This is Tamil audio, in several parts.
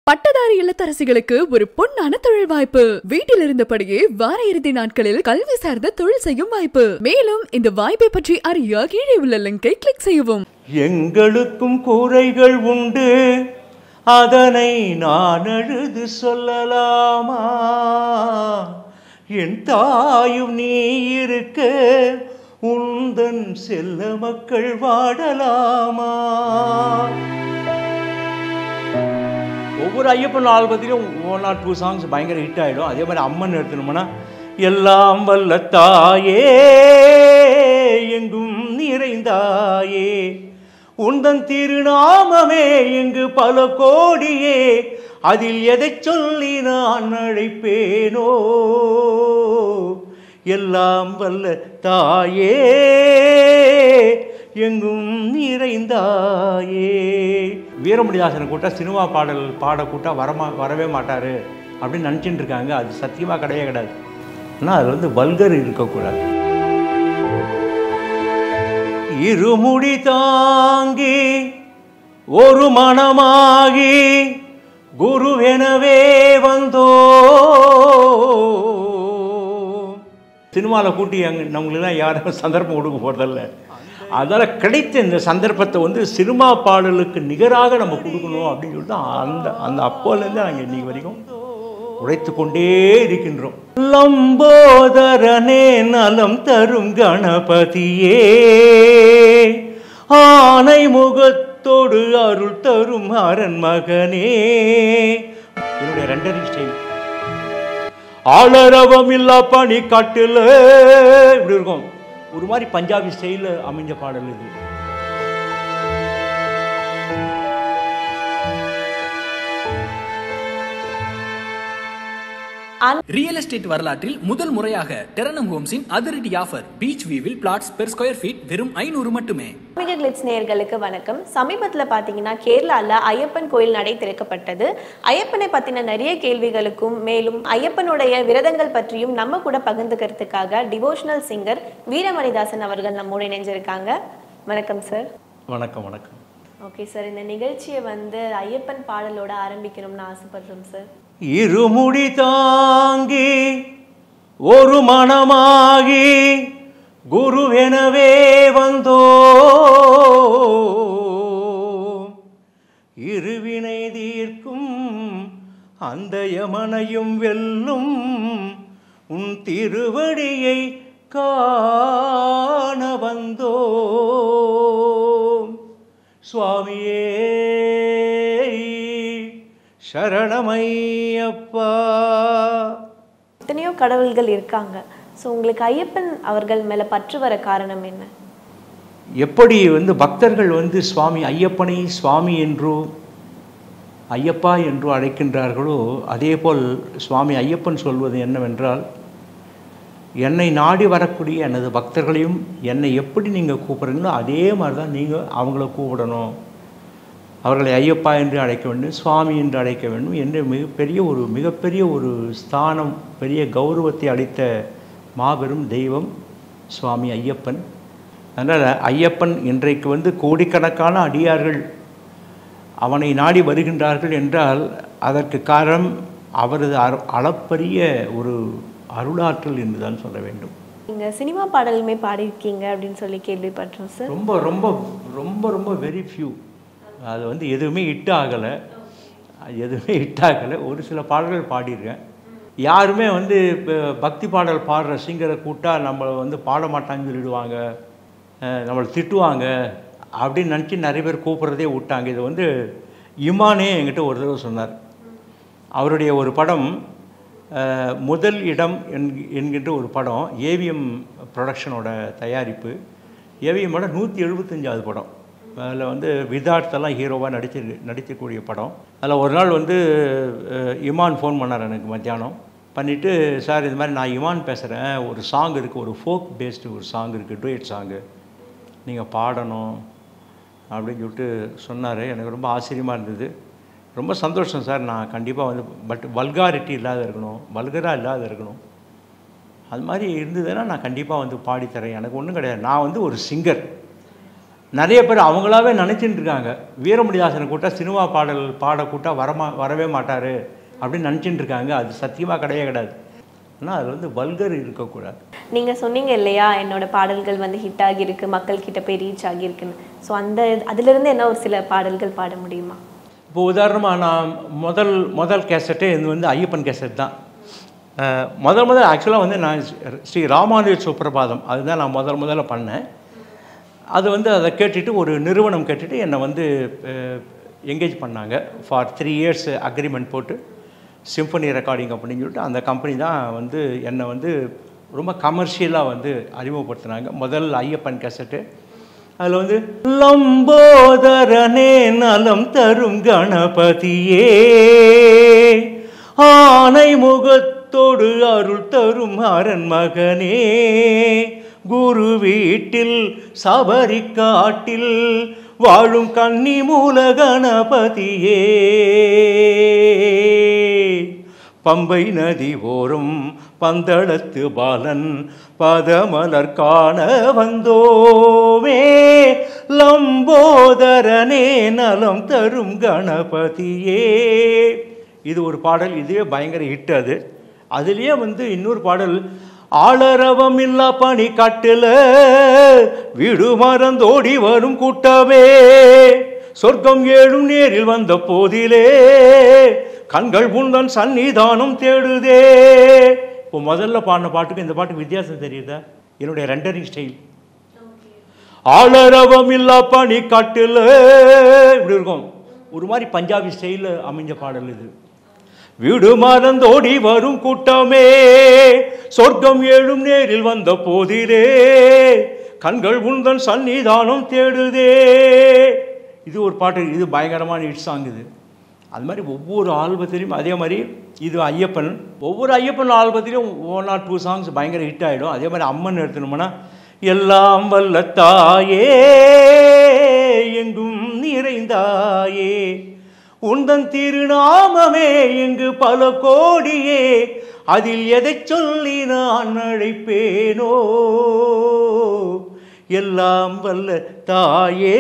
பட்டதாரி இல்லத்தரசிகளுக்கு ஒரு பொன்னான தொழில் வாய்ப்பு வீட்டில் இருந்தபடியே வார இறுதி நாட்களில் கல்வி சார்ந்த தொழில் செய்யும் வாய்ப்பு மேலும் இந்த வாய்ப்பை பற்றி அறிய கீழே உள்ள லிங்கை கிளிக் செய்யவும் எங்களுக்கும் குறைகள் உண்டு அதனை நான் அழுது சொல்லலாமா என் தாயும் நீ இருக்க உந்தன் செல்ல மக்கள் வாடலாமா ஒவ்வொரு ஐயப்பன் ஆல்பத்திலும் ஒன் ஆர் டூ சாங்ஸ் பயங்கர ஹிட் ஆகிடும் அதே மாதிரி அம்மன் எடுத்துனோம்னா எல்லாம் வல்ல தாயே எங்கும் நிறைந்தாயே உந்தன் திருநாமமே இங்கு பல கோடியே அதில் எதை சொல்லி நான் அழைப்பேனோ எல்லாம் வல்ல தாயே எங்கும் நிறைந்தாயே வீரமணிதாசனை கூட்டா சினிமா பாடல் பாட கூட்டா வரமா வரவே மாட்டார் அப்படின்னு நினச்சிட்டு இருக்காங்க அது சத்தியமாக கிடையவே கிடையாது ஆனால் அதில் வந்து வல்கர் இருக்கக்கூடாது இருமுடி தாங்கி ஒரு மனமாகி குருவெனவே வந்தோ சினிமாவில் கூட்டி அங்கே நம்மளுக்குலாம் யாரும் சந்தர்ப்பம் கொடுக்க போகிறதில்ல அதனால் கிடைத்த இந்த சந்தர்ப்பத்தை வந்து சினிமா பாடலுக்கு நிகராக நம்ம கொடுக்கணும் அப்படின்னு சொல்லிட்டு அந்த அந்த அப்போலேருந்து நாங்கள் இன்னைக்கு வரைக்கும் உழைத்து கொண்டே இருக்கின்றோம் லம்போதரனே நலம் தரும் கணபதியே ஆனை முகத்தோடு அருள் தரும் அரண் மகனே என்னுடைய ரெண்டரி ஸ்டைல் ஆளரவம் இல்லா பனி காட்டுல இப்படி இருக்கும் ஒரு மாதிரி பஞ்சாபி ஸ்டைலில் அமைஞ்ச பாடல் இது ரியல் எஸ்டேட் வரலாற்றில் முதல் முறையாக டெரனம் ஹோம்ஸின் அதிரடி ஆஃபர் பீச் வியூவில் பிளாட்ஸ் பெர் ஸ்கொயர் ஃபீட் வெறும் ஐநூறு மட்டுமே ஆன்மீக கிளிட்ஸ் நேயர்களுக்கு வணக்கம் சமீபத்தில் பார்த்தீங்கன்னா கேரளாவில் ஐயப்பன் கோயில் நடை திறக்கப்பட்டது ஐயப்பனை பற்றின நிறைய கேள்விகளுக்கும் மேலும் ஐயப்பனுடைய விரதங்கள் பற்றியும் நம்ம கூட பகிர்ந்துக்கிறதுக்காக டிவோஷனல் சிங்கர் வீரமணிதாசன் அவர்கள் நம்மோடு இணைஞ்சிருக்காங்க வணக்கம் சார் வணக்கம் வணக்கம் ஓகே சார் இந்த நிகழ்ச்சியை வந்து ஐயப்பன் பாடலோட ஆரம்பிக்கணும்னு ஆசைப்படுறோம் சார் இருமுடி தாங்கி ஒரு மனமாகி குருவெனவே வந்தோ இருவினை தீர்க்கும் அந்த யமனையும் வெல்லும் உன் திருவடியை காண வந்தோ சுவாமியே சரணமையப்பா எத்தனையோ கடவுள்கள் இருக்காங்க ஸோ உங்களுக்கு ஐயப்பன் அவர்கள் மேலே பற்று வர காரணம் என்ன எப்படி வந்து பக்தர்கள் வந்து சுவாமி ஐயப்பனை சுவாமி என்றோ ஐயப்பா என்றோ அழைக்கின்றார்களோ அதேபோல் சுவாமி ஐயப்பன் சொல்வது என்னவென்றால் என்னை நாடி வரக்கூடிய எனது பக்தர்களையும் என்னை எப்படி நீங்கள் கூப்பிட்றீங்களோ அதே மாதிரி தான் நீங்கள் அவங்கள கூப்பிடணும் அவர்களை ஐயப்பா என்று அழைக்க வேண்டும் சுவாமி என்று அழைக்க வேண்டும் என்று மிகப்பெரிய ஒரு மிகப்பெரிய ஒரு ஸ்தானம் பெரிய கௌரவத்தை அளித்த மாபெரும் தெய்வம் சுவாமி ஐயப்பன் அதனால் ஐயப்பன் இன்றைக்கு வந்து கோடிக்கணக்கான அடியார்கள் அவனை நாடி வருகின்றார்கள் என்றால் அதற்கு காரணம் அவரது அரு- அளப்பரிய ஒரு அருளாற்றல் என்று தான் சொல்ல வேண்டும் நீங்கள் சினிமா பாடலுமே பாடியிருக்கீங்க அப்படின்னு சொல்லி கேள்விப்பட்டோம் சார் ரொம்ப ரொம்ப ரொம்ப ரொம்ப வெரி ஃபியூ அது வந்து எதுவுமே ஹிட் ஆகலை எதுவுமே ஹிட் ஆகலை ஒரு சில பாடல்கள் பாடியிருக்கேன் யாருமே வந்து இப்போ பக்தி பாடல் பாடுற சிங்கரை கூட்டா நம்மளை வந்து பாட மாட்டாங்கன்னு சொல்லிடுவாங்க அஹ் நம்மளை திட்டுவாங்க அப்படின்னு நினச்சி நிறைய பேர் கூப்பிட்றதே விட்டாங்க இது வந்து இமானே என்கிட்ட ஒரு தடவை சொன்னார் அவருடைய ஒரு படம் அஹ், முதல் இடம் என்கி- என்கின்ற ஒரு படம் ஏவிஎம் ப்ரொடக்ஷனோட தயாரிப்பு ஏவிஎம்மோட நூற்றி எழுபத்தஞ்சாவது படம் அதில் வந்து விதார்த்தெல்லாம் ஹீரோவாக நடிச்சு நடிக்கக்கூடிய படம் அதில் ஒரு நாள் வந்து அஹ், இமான் ஃபோன் பண்ணார் எனக்கு மத்தியானம் பண்ணிவிட்டு சார் இது மாதிரி நான் இமான் பேசுகிறேன் ஒரு சாங் இருக்குது ஒரு ஃபோக் பேஸ்டு ஒரு சாங் இருக்குது டூயட் சாங்கு நீங்கள் பாடணும் அப்படின்னு சொல்லிட்டு சொன்னார் எனக்கு ரொம்ப ஆச்சரியமாக இருந்தது ரொம்ப சந்தோஷம் சார் நான் கண்டிப்பாக வந்து பட் வல்காரிட்டி இல்லாத இருக்கணும் வல்கராக இல்லாத இருக்கணும் அது மாதிரி இருந்ததுன்னா நான் கண்டிப்பாக வந்து பாடித்தரேன் எனக்கு ஒன்றும் கிடையாது நான் வந்து ஒரு சிங்கர் நிறைய பேர் அவங்களாவே நினச்சிட்டு இருக்காங்க வீரமணிதாசனை கூட்டா சினிமா பாடல் பாட கூட்டா வரமா வரவே மாட்டார் அப்படின்னு நினச்சிட்டு இருக்காங்க அது சத்தியமாக கிடையவே கிடையாது ஆனால் அதில் வந்து வல்கர் இருக்கக்கூடாது நீங்க சொன்னீங்க இல்லையா என்னோட பாடல்கள் வந்து ஹிட் ஆகியிருக்கு மக்கள் கிட்ட போய் ரீச் ஆகியிருக்குன்னு ஸோ அந்த அதுல இருந்து என்ன ஒரு சில பாடல்கள் பாட முடியுமா இப்போ உதாரணமாக நான் முதல் முதல் கேசட்டே இது வந்து ஐயப்பன் கேசட் தான் அஹ், முதல் முதல் ஆக்சுவலாக வந்து நான் ஸ்ரீ ராமானுஜ சுப்பிரபாதம் அதுதான் நான் முதல் முதல்ல பண்ணேன் அது வந்து அதை கேட்டுட்டு ஒரு நிறுவனம் கேட்டுட்டு என்னை வந்து எங்கேஜ் பண்ணாங்க ஃபார் த்ரீ இயர்ஸ் அக்ரிமெண்ட் போட்டு சிம்பனி ரெக்கார்டிங் அப்படின்னு சொல்லிட்டு அந்த கம்பெனி தான் வந்து என்னை வந்து ரொம்ப கமர்ஷியலாக வந்து அறிமுகப்படுத்தினாங்க முதல் ஐயப்பன் கேசட்டு அதில் வந்து லம்போதரனே நலம் தரும் கணபதியே ஆனை முகத்தோடு அருள் தரும் அரண் மகனே குரு வீட்டில் சபரி காட்டில் வாழும் கன்னி மூல கணபதியே பம்பை நதி ஓரும் பந்தளத்து பாலன் பதமலர் காண வந்தோமே லம்போதரனே நலம் தரும் கணபதியே இது ஒரு பாடல் இதுவே பயங்கர ஹிட் அது அதுலேயே வந்து இன்னொரு பாடல் ஆளரவம் இல்லா பனி காட்டுல வீடு மறந்தோடி வரும் கூட்டமே சொர்க்கம் ஏழும் நேரில் வந்த போதிலே கண்கள் உந்தன் சன்னிதானம் தேடுதே இப்போ முதல்ல பாடின பாட்டுக்கு இந்த பாட்டுக்கு வித்தியாசம் தெரியுதா என்னுடைய ரெண்டரிங் ஸ்டைல் ஆளரவம் இல்லா பனி காட்டுல இப்படி இருக்கும் ஒரு மாதிரி பஞ்சாபி ஸ்டைலில் அமைஞ்ச பாடல் இது வீடு மறந்தோடி வரும் கூட்டமே சொர்க்கம் ஏழும் நேரில் வந்த போதிலே கண்கள் உந்தன் சன்னிதானம் தேடுதே இது ஒரு பாட்டு இது பயங்கரமான ஹிட் சாங் இது அது மாதிரி ஒவ்வொரு ஆல்பத்திலையும் அதே மாதிரி இது ஐயப்பன் ஒவ்வொரு ஐயப்பன் ஆல்பத்திலையும் ஒன் ஆர் டூ சாங்ஸ் பயங்கர ஹிட் ஆகிடும் அதே மாதிரி அம்மன் எடுத்துனோம்னா எல்லாம் வல்ல தாயே எங்கும் நிறைந்தாயே உந்தன் திருநாமமே இங்கு பல கோடியே அதில் எதை சொல்லி நான் அழைப்பேனோ எல்லாம் வல்ல தாயே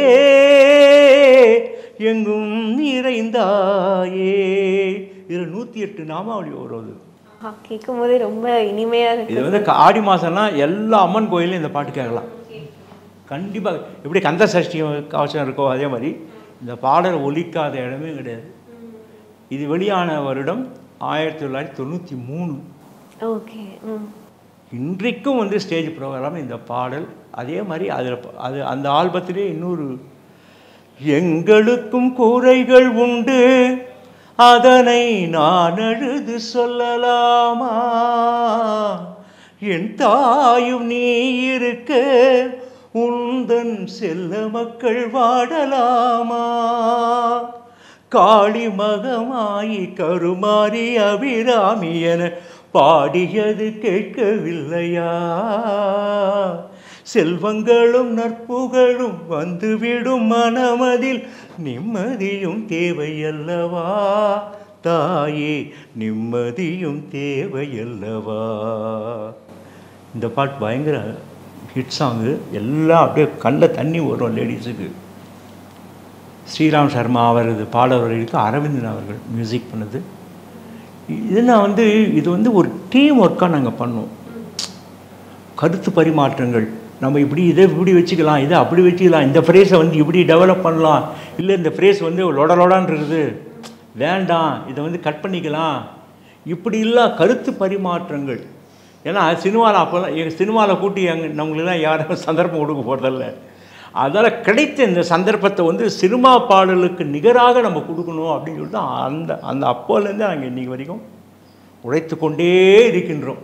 எங்கும் நிறைந்தாயே இதில் நூற்றி எட்டு நாமாவளி வருவது கேட்கும் போதே ரொம்ப இனிமையா இருக்கு இது வந்து க- ஆடி மாதம்னா எல்லா அம்மன் கோயிலையும் இந்த பாட்டு கேட்கலாம் கண்டிப்பாக எப்படி கந்த சஷ்டி கவசம் இருக்கோ அதே மாதிரி இந்த பாடல் ஒலிக்காத இடமே கிடையாது இது வெளியான வருடம் ஆயிரத்தி தொள்ளாயிரத்தி தொண்ணூற்றி மூணு ஓகே ம் இன்றைக்கும் வந்து ஸ்டேஜ் ப்ரோக்ராம் இந்த பாடல் அதே மாதிரி அதில் அது அந்த ஆல்பத்திலே இன்னொரு எங்களுக்கும் கூரைகள் உண்டு அதனை நான் அழுது சொல்லலாமா என் தாயும் நீ இருக்க உந்தன் செல்ல மக்கள் வாடலாமா காளி மகமாயி கருமாரி அபிராமி என பாடியது கேட்கவில்லையா செல்வங்களும் நற்புகழும் வந்துவிடும் மனமதில் நிம்மதியும் தேவையல்லவா தாயே நிம்மதியும் தேவையல்லவா இந்த பாட்டு பயங்கர ஹிட் சாங்கு எல்லாம் அப்படியே கண்ணில் தண்ணி வரும் லேடிஸுக்கு ஸ்ரீராம் சர்மா அவரது பாடவர்களுக்கு அரவிந்தன் அவர்கள் மியூசிக் பண்ணது இது நான் வந்து இது வந்து ஒரு டீம் ஒர்க்காக நாங்கள் பண்ணோம் கருத்து பரிமாற்றங்கள் நம்ம இப்படி இதை இப்படி வச்சுக்கலாம் இதை அப்படி வச்சுக்கலாம் இந்த ஃப்ரேஸை வந்து இப்படி டெவலப் பண்ணலாம் இல்லை இந்த ஃப்ரேஸ் வந்து லொட லொடான்னு இருக்குது வேண்டாம் இதை வந்து கட் பண்ணிக்கலாம் இப்படி இல்லா கருத்து பரிமாற்றங்கள் ஏன்னா சினிமாவில் அப்போல்லாம் எங்கள் சினிமாவில் கூட்டி எங்கள் நம்மளுக்கெல்லாம் யாரும் சந்தர்ப்பம் கொடுக்க போகிறதில்ல அதனால் கிடைத்த இந்த சந்தர்ப்பத்தை வந்து சினிமா பாடலுக்கு நிகராக நம்ம கொடுக்கணும் அப்படின்னு சொல்லிட்டு தான் அந்த அந்த அப்போலேருந்து நாங்கள் இன்றைக்கி வரைக்கும் உழைத்து கொண்டே இருக்கின்றோம்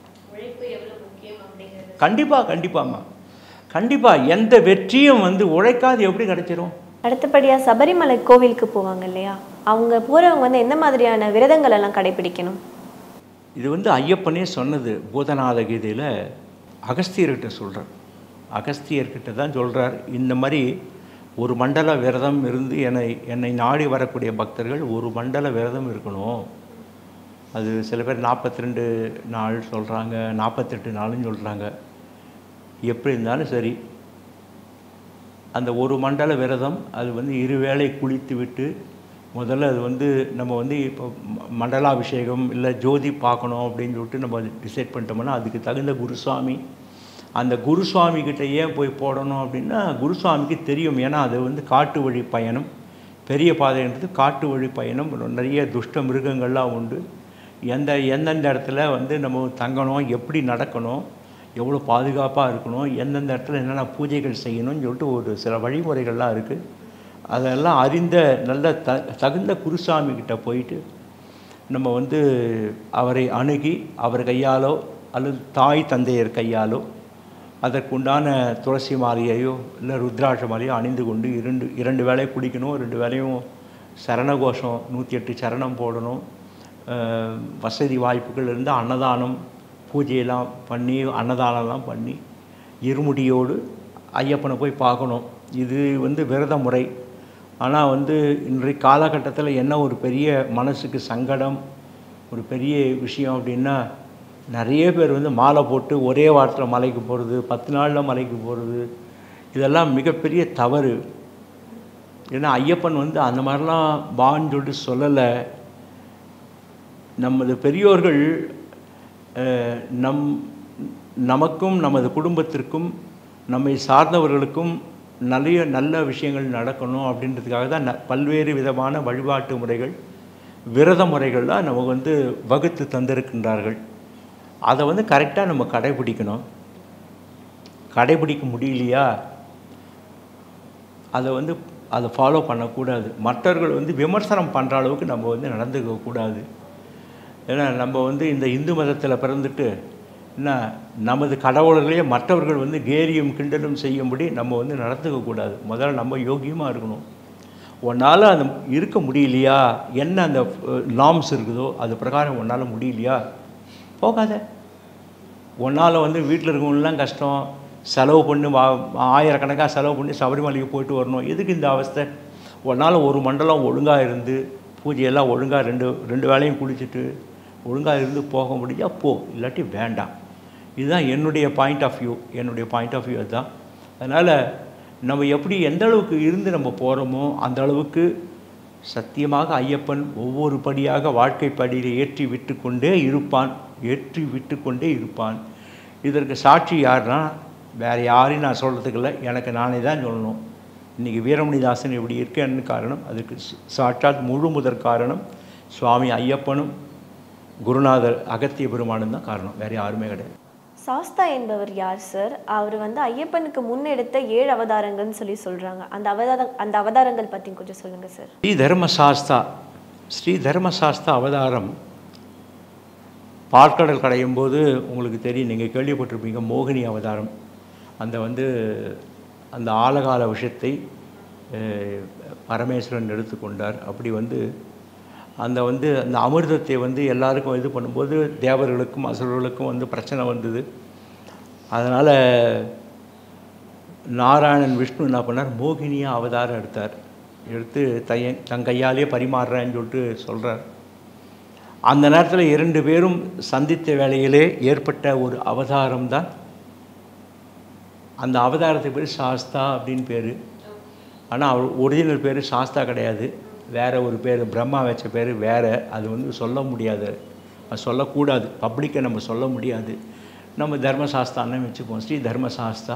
கண்டிப்பாக கண்டிப்பாம்மா கண்டிப்பாக எந்த வெற்றியும் வந்து உழைக்காது எப்படி கிடைச்சிரும் அடுத்தபடியா சபரிமலை கோவிலுக்கு போவாங்க இல்லையா அவங்க போறவங்க வந்து எந்த மாதிரியான விரதங்கள் எல்லாம் கடைபிடிக்கணும் இது வந்து ஐயப்பனே சொன்னது பூதநாத கீதையில் அகஸ்தியர்கிட்ட சொல்கிறார் அகஸ்தியர்கிட்ட தான் சொல்கிறார் இந்த மாதிரி ஒரு மண்டல விரதம் இருந்து என்னை என்னை நாடி வரக்கூடிய பக்தர்கள் ஒரு மண்டல விரதம் இருக்கணும் அது சில பேர் நாற்பத்தி ரெண்டு நாள் சொல்கிறாங்க நாற்பத்தெட்டு நாளுன்னு சொல்கிறாங்க எப்படி இருந்தாலும் சரி அந்த ஒரு மண்டல விரதம் அது வந்து இருவேளை குளித்து விட்டு முதல்ல அது வந்து நம்ம வந்து இப்போ ம- மண்டலாபிஷேகம் இல்லை ஜோதி பார்க்கணும் அப்படின்னு சொல்லிட்டு நம்ம டிசைட் பண்ணிட்டோம்னா அதுக்கு தகுந்த குருசுவாமி அந்த குருசுவாமி கிட்ட ஏன் போய் போடணும் அப்படின்னா குருசுவாமிக்கு தெரியும் ஏன்னா அது வந்து காட்டு வழி பயணம் பெரிய பாதைன்றது காட்டு வழி பயணம் நிறைய துஷ்ட மிருகங்கள்லாம் உண்டு எந்த எந்தெந்த இடத்துல வந்து நம்ம தங்கணும் எப்படி நடக்கணும் எவ்வளோ பாதுகாப்பாக இருக்கணும் எந்தெந்த இடத்துல என்னென்ன பூஜைகள் செய்யணும்னு சொல்லிட்டு ஒரு சில வழிமுறைகள்லாம் இருக்குது அதெல்லாம் அறிந்த நல்ல த தகுந்த குருசாமி கிட்ட போயிட்டு நம்ம வந்து அவரை அணுகி அவர் கையாலோ அல்லது தாய் தந்தையர் கையாலோ அதற்குண்டான துளசி மாலையையோ இல்லை ருத்ராட்ச மாலையோ அணிந்து கொண்டு இரண்டு இரண்டு வேளை குடிக்கணும் ரெண்டு வேளையும் சரணகோஷம் நூற்றி எட்டு சரணம் போடணும் அஹ் வசதி வாய்ப்புகள் இருந்தால் அன்னதானம் பூஜையெல்லாம் பண்ணி அன்னதானம்லாம் பண்ணி இருமுடியோடு ஐயப்பனை போய் பார்க்கணும் இது வந்து விரத முறை ஆனால் வந்து இன்றைய காலகட்டத்தில் என்ன ஒரு பெரிய மனசுக்கு சங்கடம் ஒரு பெரிய விஷயம் அப்படின்னா நிறைய பேர் வந்து மாலை போட்டு ஒரே வாரத்தில் மலைக்கு போகிறது பத்து நாளில் மலைக்கு போகிறது இதெல்லாம் மிகப்பெரிய தவறு ஏன்னா ஐயப்பன் வந்து அந்த மாதிரிலாம் வான்னு சொல்லிட்டு சொல்லலை நமது பெரியோர்கள் அஹ், நம் நமக்கும் நமது குடும்பத்திற்கும் நம்மை சார்ந்தவர்களுக்கும் நிறைய நல்ல விஷயங்கள் நடக்கணும் அப்படின்றதுக்காக தான் ந- பல்வேறு விதமான வழிபாட்டு முறைகள் விரத முறைகள்லாம் நமக்கு வந்து வகுத்து தந்திருக்கின்றார்கள் அதை வந்து கரெக்டாக நம்ம கடைபிடிக்கணும் கடைபிடிக்க முடியலையா அதை வந்து அதை ஃபாலோ பண்ணக்கூடாது மற்றவர்கள் வந்து விமர்சனம் பண்ணுற அளவுக்கு நம்ம வந்து நடந்துக்க கூடாது ஏன்னா நம்ம வந்து இந்த இந்து மதத்தில் பிறந்துட்டு என்ன நமது கடவுளர்களே மற்றவர்கள் வந்து கேலியும் கிண்டலும் செய்யும்படி நம்ம வந்து நடந்துக்க கூடாது முதல்ல நம்ம யோகியமாக இருக்கணும் உன்னால் அந்த இருக்க முடியலையா என்ன அந்த நாம்ஸ் இருக்குதோ அது பிரகாரம் உன்னால் முடியலையா போகாத உன்னால் வந்து வீட்டில் இருக்கவங்களாம் கஷ்டம் செலவு பண்ணி வா ஆயிரக்கணக்காக செலவு பண்ணி சபரிமலைக்கு போயிட்டு வரணும் எதுக்கு இந்த அவஸ்தை உன்னால் ஒரு மண்டலம் ஒழுங்காக இருந்து பூஜையெல்லாம் ஒழுங்காக ரெண்டு ரெண்டு வேளையும் குளிச்சுட்டு ஒழுங்காக இருந்து போக முடிஞ்சா போ இல்லாட்டி வேண்டாம் இதுதான் என்னுடைய பாயிண்ட் ஆஃப் வியூ என்னுடைய பாயிண்ட் ஆஃப் வியூ அதுதான் அதனால் நம்ம எப்படி எந்த அளவுக்கு இருந்து நம்ம போகிறோமோ அந்த அளவுக்கு சத்தியமாக ஐயப்பன் ஒவ்வொரு படியாக வாழ்க்கை படியில் ஏற்றி விட்டு கொண்டே இருப்பான் ஏற்றி விட்டு கொண்டே இருப்பான் இதற்கு சாட்சி யாருன்னா வேறு யாரையும் நான் சொல்கிறதுக்கு இல்லை எனக்கு நானே தான் சொல்லணும் இன்றைக்கி வீரமணிதாசன் இப்படி இருக்கேன்னு காரணம் அதுக்கு ச- சாட்சாத் முழு முதற் காரணம் சுவாமி ஐயப்பனும் குருநாதர் அகத்திய பெருமானும் தான் காரணம் வேறு யாருமே கிடையாது சாஸ்தா என்பவர் யார் சார் அவர் வந்து ஐயப்பனுக்கு முன்னெடுத்த ஏழு அவதாரங்கள்னு சொல்லி சொல்றாங்க அந்த அவதார அந்த அவதாரங்கள் பத்தி கொஞ்சம் சொல்லுங்க சார் ஸ்ரீ தர்மசாஸ்தா ஸ்ரீ தர்மசாஸ்தா அவதாரம் பாற்கடல் கடையும் போது உங்களுக்கு தெரியும் நீங்கள் கேள்விப்பட்டிருப்பீங்க மோகினி அவதாரம் அந்த வந்து அந்த ஆழகால விஷயத்தை அஹ், பரமேஸ்வரன் எடுத்துக்கொண்டார் அப்படி வந்து அந்த வந்து அந்த அமிர்தத்தை வந்து எல்லாருக்கும் இது பண்ணும்போது தேவர்களுக்கும் அசுரர்களுக்கும் வந்து பிரச்சனை வந்தது அதனால் நாராயணன் விஷ்ணு என்ன பண்ணார் மோகினியாக அவதாரம் எடுத்தார் எடுத்து தைய தன் கையாலே பரிமாறுறேன்னு சொல்லிட்டு சொல்கிறார் அந்த நேரத்தில் இரண்டு பேரும் சந்தித்த வேளையிலே ஏற்பட்ட ஒரு அவதாரம் தான் அந்த அவதாரத்துக்கு பேர் சாஸ்தா அப்படின்னு பேர் ஆனால் அவர் ஒரிஜினல் பேர் சாஸ்தா கிடையாது வேற ஒரு பேர் பிரம்மா வச்ச பேர் வேற அது வந்து சொல்ல முடியாது அது சொல்லக்கூடாது பப்ளிக்கை நம்ம சொல்ல முடியாது நம்ம தர்மசாஸ்தான்னு வச்சுப்போம் ஸ்ரீ தர்மசாஸ்தா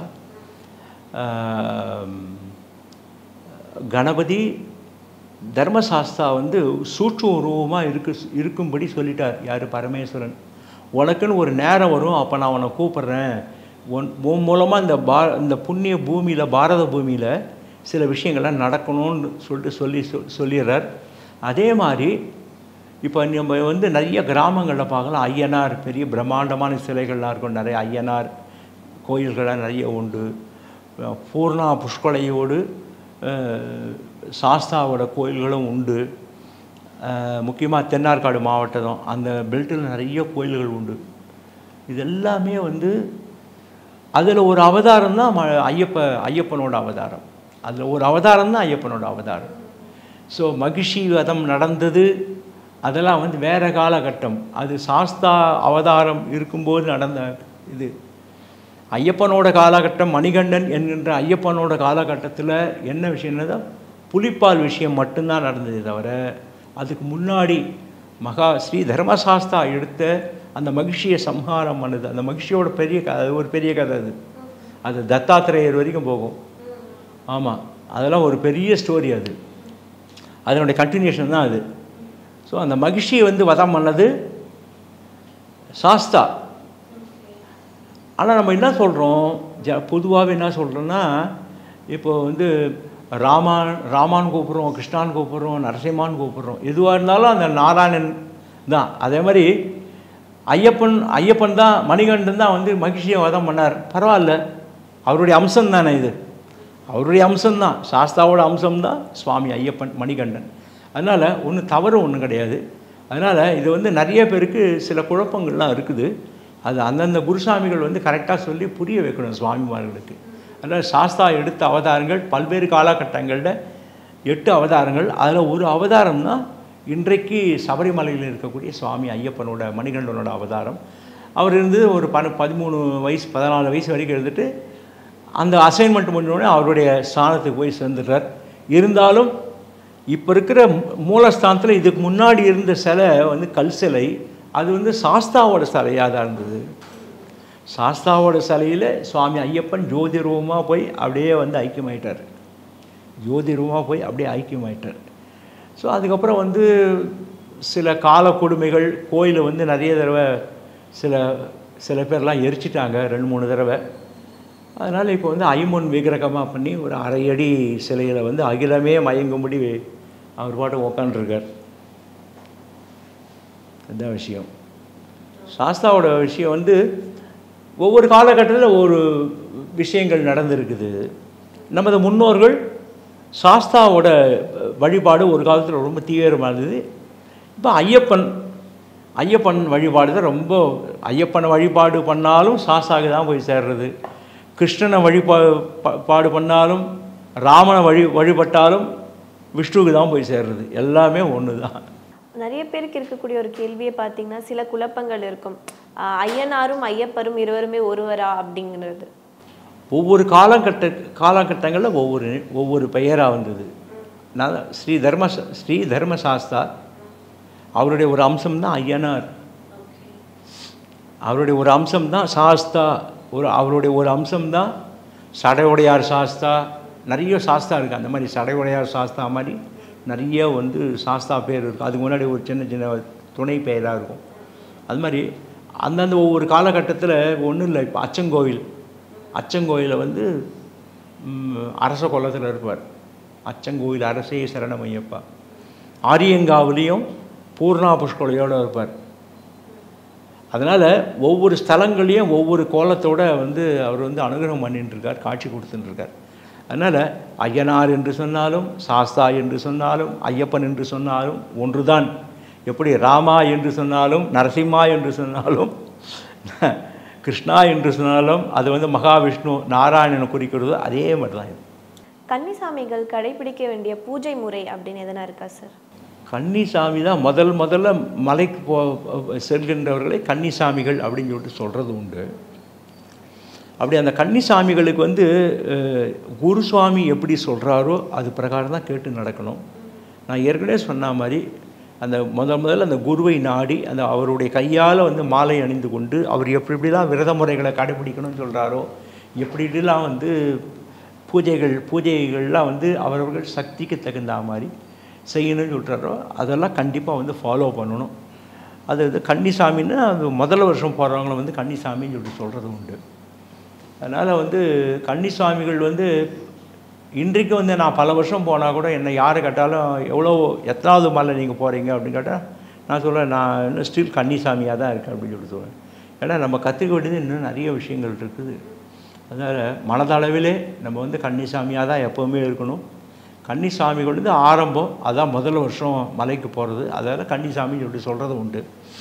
ஆம், கணபதி தர்மசாஸ்தா வந்து சூட்சு உருவமாக இருக்கு இருக்கும்படி சொல்லிட்டார் யார் பரமேஸ்வரன் உனக்குன்னு ஒரு நேரம் வரும் அப்போ நான் உன்னை கூப்பிட்றேன் உன் உன் மூலமாக இந்த பா இந்த புண்ணிய பூமியில் பாரத பூமியில் சில விஷயங்கள்லாம் நடக்கணும்னு சொல்லிட்டு சொல்லி சொ- சொல்லிடுறார் அதே மாதிரி இப்போ நம்ம வந்து நிறைய கிராமங்களில் பார்க்கலாம் ஐயனார் பெரிய பிரம்மாண்டமான சிலைகள்லாம் இருக்கும் நிறைய ஐயனார் கோயில்கள்லாம் நிறைய உண்டு அஹ் பூர்ணா புஷ்கலையோடு அஹ், சாஸ்தாவோட கோயில்களும் உண்டு முக்கியமாக தென்னார்காடு மாவட்டம் அந்த பெல்ட்டில் நிறைய கோயில்கள் உண்டு இது எல்லாமே வந்து அதில் ஒரு அவதாரம் தான் ம- ஐயப்ப ஐயப்பனோட அவதாரம் அதில் ஒரு அவதாரம் தான் ஐயப்பனோட அவதாரம் ஸோ மகிஷி வதம் நடந்தது அதெல்லாம் வந்து வேற காலகட்டம் அது சாஸ்தா அவதாரம் இருக்கும்போது நடந்த இது ஐயப்பனோட காலகட்டம் மணிகண்டன் என்கின்ற ஐயப்பனோட காலகட்டத்தில் என்ன விஷயம்னா புலிப்பால் விஷயம் மட்டும்தான் நடந்ததே தவிர அதுக்கு முன்னாடி மகா ஸ்ரீ தர்மசாஸ்தா எடுத்த அந்த மகிழ்ச்சியை சம்ஹாரம் பண்ணுது அந்த மகிழ்ச்சியோட பெரிய கதை அது ஒரு பெரிய கதை அது அது தத்தாத்திரேயர் வரைக்கும் போகும் ஆமாம் அதெல்லாம் ஒரு பெரிய ஸ்டோரி அது அதனுடைய கண்டினியூஷன் தான் அது ஸோ அந்த மகிழ்ச்சியை வந்து வதம் பண்ணது சாஸ்தா ஆனால் நம்ம என்ன சொல்கிறோம் ஜ பொதுவாகவே என்ன சொல்கிறோன்னா இப்போ வந்து ராமான் ராமான் கூப்பிட்றோம் கிருஷ்ணான் கூப்பிட்றோம் நரசிம்மான் கூப்பிட்றோம் எதுவாக இருந்தாலும் அந்த நாராயணன் தான் அதே மாதிரி ஐயப்பன் ஐயப்பன் தான் மணிகண்டன் தான் வந்து மகிழ்ச்சியை வதம் பண்ணார் பரவாயில்ல அவருடைய அம்சம் தானே இது அவருடைய அம்சம்தான் சாஸ்தாவோட அம்சம்தான் சுவாமி ஐயப்பன் மணிகண்டன் அதனால் ஒன்றும் தவறு ஒன்றும் கிடையாது அதனால் இது வந்து நிறைய பேருக்கு சில குழப்பங்கள்லாம் இருக்குது அது அந்தந்த குருசாமிகள் வந்து கரெக்டாக சொல்லி புரிய வைக்கணும் சுவாமிமார்களுக்கு அதனால் சாஸ்தா எடுத்த அவதாரங்கள் பல்வேறு காலகட்டங்களில் எட்டு அவதாரங்கள் அதில் ஒரு அவதாரம் தான் இன்றைக்கு சபரிமலையில் இருக்கக்கூடிய சுவாமி ஐயப்பனோட மணிகண்டனோட அவதாரம் அவர் இருந்து ஒரு பன பதிமூணு வயசு பதினாலு வயசு வரைக்கும் இருந்துட்டு அந்த அசைன்மெண்ட் முடிஞ்சோடனே அவருடைய ஸ்தானத்துக்கு போய் சேர்ந்துடுறார் இருந்தாலும் இப்போ இருக்கிற மூ- மூலஸ்தானத்தில் இதுக்கு முன்னாடி இருந்த சிலை வந்து கல் சிலை அது வந்து சாஸ்தாவோட சிலையாக தான் இருந்தது சாஸ்தாவோட சிலையில் சுவாமி ஐயப்பன் ஜோதி ரூபமாக போய் அப்படியே வந்து ஐக்கியமாயிட்டார் ஜோதி ரூபமாக போய் அப்படியே ஐக்கியமாயிட்டார் ஸோ அதுக்கப்புறம் வந்து சில கால கொடுமைகள் கோயிலை வந்து நிறைய தடவை சில சில பேர்லாம் எரிச்சிட்டாங்க ரெண்டு மூணு தடவை அதனால் இப்போ வந்து ஐம்பொன் விக்கிரகமாக பண்ணி ஒரு அரை அடி சிலையில் வந்து அகிலமே மயங்கும்படி அவர் பாட்டு உக்காண்டிருக்கார் இதுதான் விஷயம் சாஸ்தாவோட விஷயம் வந்து ஒவ்வொரு காலகட்டத்தில் ஒரு விஷயங்கள் நடந்திருக்குது நமது முன்னோர்கள் சாஸ்தாவோட வழிபாடு ஒரு காலத்தில் ரொம்ப தீவிரமாக இருந்தது இப்போ ஐயப்பன் ஐயப்பன் வழிபாடு தான் ரொம்ப ஐயப்பனை வழிபாடு பண்ணாலும் சாஸ்தாவுக்கு தான் போய் சேர்றது கிருஷ்ணனை வழிபா ப- பாடு பண்ணாலும் ராமனை வழி வழிபட்டாலும் விஷ்ணுவுக்கு தான் போய் சேர்றது எல்லாமே ஒன்று தான் நிறைய பேருக்கு இருக்கக்கூடிய ஒரு கேள்வியை பார்த்தீங்கன்னா சில குழப்பங்கள் இருக்கும் ஆஹ் ஐயனாரும் ஐயப்பரும் இருவருமே ஒருவரா அப்படிங்கிறது ஒவ்வொரு காலகட்ட காலகட்டங்களில் ஒவ்வொரு ஒவ்வொரு பெயராக வந்தது நான் ஸ்ரீ தர்ம ஸ்ரீ தர்மசாஸ்தா அவருடைய ஒரு அம்சம் தான் ஐயனார் அவருடைய ஒரு அம்சம் தான் சாஸ்தா ஒரு அவருடைய ஒரு அம்சம் தான் சடையுடையார் சாஸ்தா நிறைய சாஸ்தா இருக்குது அந்த மாதிரி சடையுடையார் சாஸ்தா மாதிரி நிறைய வந்து சாஸ்தா பேர் இருக்கும் அதுக்கு முன்னாடி ஒரு சின்ன சின்ன துணை பெயராக இருக்கும் அது மாதிரி அந்தந்த ஒவ்வொரு காலகட்டத்தில் ஒன்றும் இல்லை இப்போ அச்சங்கோவில் அச்சங்கோயிலில் வந்து ம், அரச கொல்லத்தில் இருப்பார் அச்சங்கோயில் அரசே சரணமையப்பா ஆரியங்காவிலையும் பூர்ணா புஷ்கொலையோடு இருப்பார் அதனால் ஒவ்வொரு ஸ்தலங்களையும் ஒவ்வொரு கோலத்தோட வந்து அவர் வந்து அனுகிரகம் பண்ணிட்டு இருக்கார் காட்சி கொடுத்துட்டு இருக்கார் அதனால் ஐயனார் என்று சொன்னாலும் சாஸ்தா என்று சொன்னாலும் ஐயப்பன் என்று சொன்னாலும் ஒன்றுதான் எப்படி ராமா என்று சொன்னாலும் நரசிம்மா என்று சொன்னாலும் கிருஷ்ணா என்று சொன்னாலும் அது வந்து மகாவிஷ்ணு நாராயணனை குறிக்கிறது அதே மாதிரி தான் இது கன்னிசாமிகள் கடைபிடிக்க வேண்டிய பூஜை முறை அப்படின்னு எதனா இருக்கா சார் கன்னிசாமி தான் முதல் முதல்ல மலைக்கு போ செல்கின்றவர்களை கன்னிசாமிகள் அப்படின்னு சொல்லிட்டு சொல்கிறது உண்டு அப்படி அந்த கன்னிசாமிகளுக்கு வந்து அஹ், குருசுவாமி எப்படி சொல்கிறாரோ அது பிரகாரம் தான் கேட்டு நடக்கணும் நான் ஏற்கனவே சொன்ன மாதிரி அந்த முதல் முதல்ல அந்த குருவை நாடி அந்த அவருடைய கையால் வந்து மாலை அணிந்து கொண்டு அவர் எப்படி எப்படிலாம் விரத முறைகளை கடைபிடிக்கணும்னு சொல்கிறாரோ எப்படி இப்படிலாம் வந்து பூஜைகள் பூஜைகள்லாம் வந்து அவரவர்கள் சக்திக்கு தகுந்த மாதிரி செய்யணும்னு சொல்கிறாரோ அதெல்லாம் கண்டிப்பாக வந்து ஃபாலோ பண்ணணும் அது இது கன்னிசாமின்னு அது முதல் வருஷம் போகிறவங்கள வந்து கன்னிசாமின்னு சொல்லி சொல்கிறது உண்டு அதனால் வந்து கன்னிசாமிகள் வந்து இன்றைக்கு வந்து நான் பல வருஷம் போனால் கூட என்னை யார் கேட்டாலும் எவ்வளோ எத்தனாவது மலை நீங்கள் போகிறீங்க அப்படின்னு கேட்டால் நான் சொல்லுவேன் நான் இன்னும் ஸ்டில் கன்னிசாமியாக தான் இருக்கேன் அப்படின்னு சொல்லி சொல்லுவேன் ஏன்னா நம்ம கற்றுக்க வேண்டியது இன்னும் நிறைய விஷயங்கள் இருக்குது அதனால் மனதளவிலே நம்ம வந்து கன்னிசாமியாக தான் எப்போவுமே இருக்கணும் கன்னிசாமிகள் வந்து ஆரம்பம் அதான் முதல் வருஷம் மலைக்கு போகிறது அதனால் கன்னிசாமின்னு சொல்லி சொல்கிறது உண்டு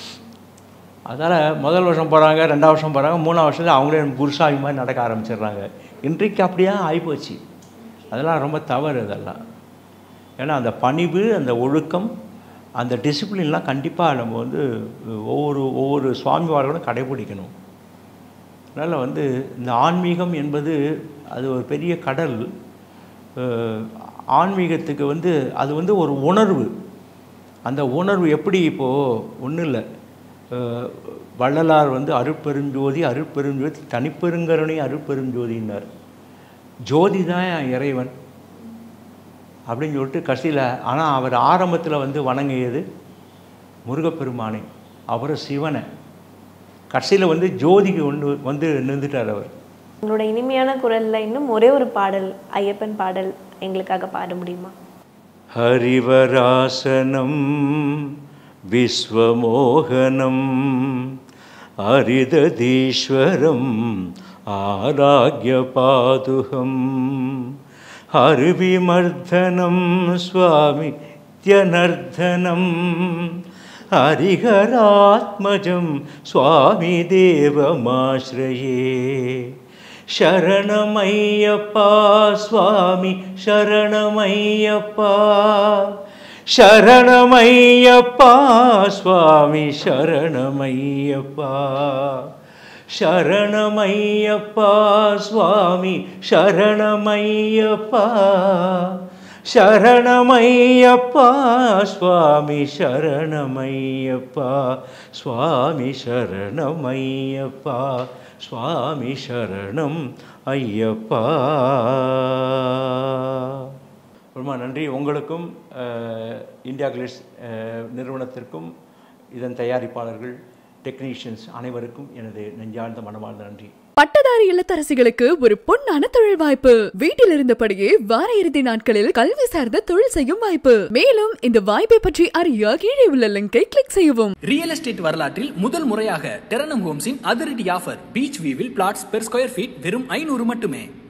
அதனால் முதல் வருஷம் போகிறாங்க ரெண்டாவது வருஷம் போகிறாங்க மூணாவது வருஷத்துல அவங்களே குருசாமி மாதிரி நடக்க ஆரம்பிச்சிடுறாங்க இன்றைக்கு அப்படியே ஆகிப்போச்சு அதெல்லாம் ரொம்ப தவறு அதெல்லாம் ஏன்னா அந்த பணிவு அந்த ஒழுக்கம் அந்த டிசிப்ளின்லாம் கண்டிப்பாக நம்ம வந்து ஒவ்வொரு ஒவ்வொரு சுவாமிவார்களும் கடைபிடிக்கணும் அதனால் வந்து இந்த ஆன்மீகம் என்பது அது ஒரு பெரிய கடல் அஹ், ஆன்மீகத்துக்கு வந்து அது வந்து ஒரு உணர்வு அந்த உணர்வு எப்படி இப்போது ஒன்றும் இல்லை அஹ், வள்ளலார் வந்து அருட்பெருஞ்சோதி அருட்பெருஞ்சோதி தனிப்பெருங்கருணை அருட்பெருஞ்சோதின்னார் ஜோதி தான் இறைவன் அப்படின்னு சொல்லிட்டு கடைசியில் ஆனால் அவர் ஆரம்பத்தில் வந்து வணங்கியது முருகப்பெருமானை அவர் சிவனை கடைசியில் வந்து ஜோதிக்கு ஒன்று வந்து நின்றுட்டார் அவர் உங்களோட இனிமையான குரல்ல இன்னும் ஒரே ஒரு பாடல் ஐயப்பன் பாடல் எங்களுக்காக பாட முடியுமா ஹரிவராசனம் விஸ்வமோகனம் ஹரிததீஸ்வரம் ஆராக்யபாதுகம் ஹரிவிமர்தனம் சுவாமி தியனர்தனம் ஹரிஹராத்மஜம் சுவாமி தேவமாஸ்ரயே ಶರಣಮಯ್ಯಪ್ಪ ಸ್ವಾಮಿ ಶರಣಮಯ್ಯಪ್ಪ ಶರಣಮಯ್ಯಪ್ಪ ಸ್ವಾಮಿ ಶರಣಮಯ್ಯಪ್ಪ ಶರಣಮಯ್ಯಪ್ಪ ಸ್ವಾಮಿ ಶರಣಮಯ್ಯಪ್ಪ ಶರಣಮಯ್ಯಪ್ಪ ಸ್ವಾಮಿ ಶರಣಮಯ್ಯಪ್ಪ ಸ್ವಾಮಿ ಶರಣಮಯ್ಯಪ್ಪ சுவாமி சரணம் ஐயப்பா ரொம்ப நன்றி உங்களுக்கும் அஹ், இந்தியா கிளிஸ் அஹ், நிறுவனத்திற்கும் இதன் தயாரிப்பாளர்கள் டெக்னீஷியன்ஸ் அனைவருக்கும் எனது நெஞ்சார்ந்த மனமார்ந்த நன்றி பட்டதாரி இல்லத்தரசிகளுக்கு ஒரு பொன்னான தொழில் வாய்ப்பு வீட்டில் இருந்தபடியே வார இறுதி நாட்களில் கல்வி சார்ந்த தொழில் செய்யும் வாய்ப்பு மேலும் இந்த வாய்ப்பை பற்றி அறிய கீழே உள்ள லிங்கை கிளிக் செய்யவும் ரியல் எஸ்டேட் வரலாற்றில் முதல் முறையாக டெரனம் ஹோம்ஸின் அதிரடி ஆஃபர் பீச் வியூவில் பிளாட்ஸ் பெர் ஸ்கொயர் ஃபீட் வெறும் ஐநூறு மட்டுமே